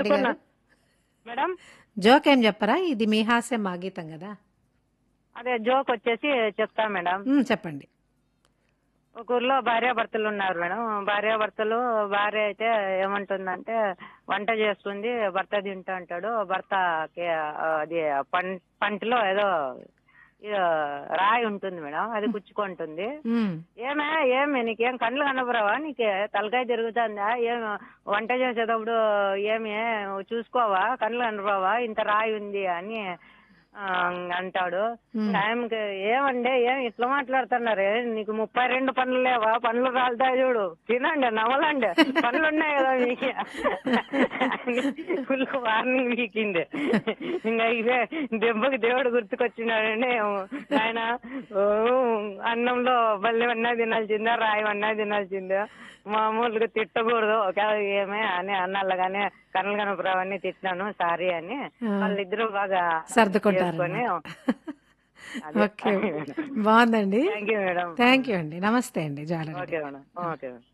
రెడ్డి గారు కోరుకున్నా. Madam joke ఏం చెప్పరా ఇది మీ హాస్యం మా గీతం కదా అదే జోక్ వచ్చేసి చెప్తా మేడం ఉమ్, చెప్పండి ఒక ఊర్లో భార్యాభర్తలు ఉన్నారు మేడం భార్యాభర్తలు భార్య అయితే ఏమంటుందంటే వంట చేస్తుంది భర్త తింటా అంటాడు భర్తకి ఆ, అది పం పంటలో ఏదో ఏదో రాయి ఉంటుంది మేడం అది గుచ్చుకుంటుంది ఉమ్, ఏమే ఏమి నీకేం కళ్ళు కనబరావా నీకు తలకాయ తిరుగుతుందా ఏం వంట చేసేటప్పుడు ఏమి చూసుకోవా కళ్ళు కనబరావా ఇంత రాయి ఉంది అని ఆ, అంటాడు ఉమ్. ఆయనకి ఏమండి ఏం ఇట్లా మాట్లాడుతున్నారు నీకు ముప్పై రెండు పనులు లేవా పనులు రాలుతాయి చూడు తినండి నవ్వలండి పనులు ఉన్నాయి కదా మీకు ఫుల్ వార్నింగ్ వీకింది ఇంకా ఇదే దెబ్బకి దేవుడు గుర్తుకొచ్చినాడండి ఆయన ఓ, అన్నంలో బల్లి అన్నా తినాల్సిందా రాయి అన్నా తినాల్సిందా మామూలుగా తిట్టకూడదు ఒక ఏమే అని అన్నల్లగానే కనులు కనపరావని తిట్టినాను సారీ అని ఆ. వాళ్ళిద్దరూ బాగా సర్దుకుంటారు చేసుకొని ఓకే బాగుందండి thank you madam thank you అండి నమస్తే అండి జాల ఓకే మేడం ఓకే మేడం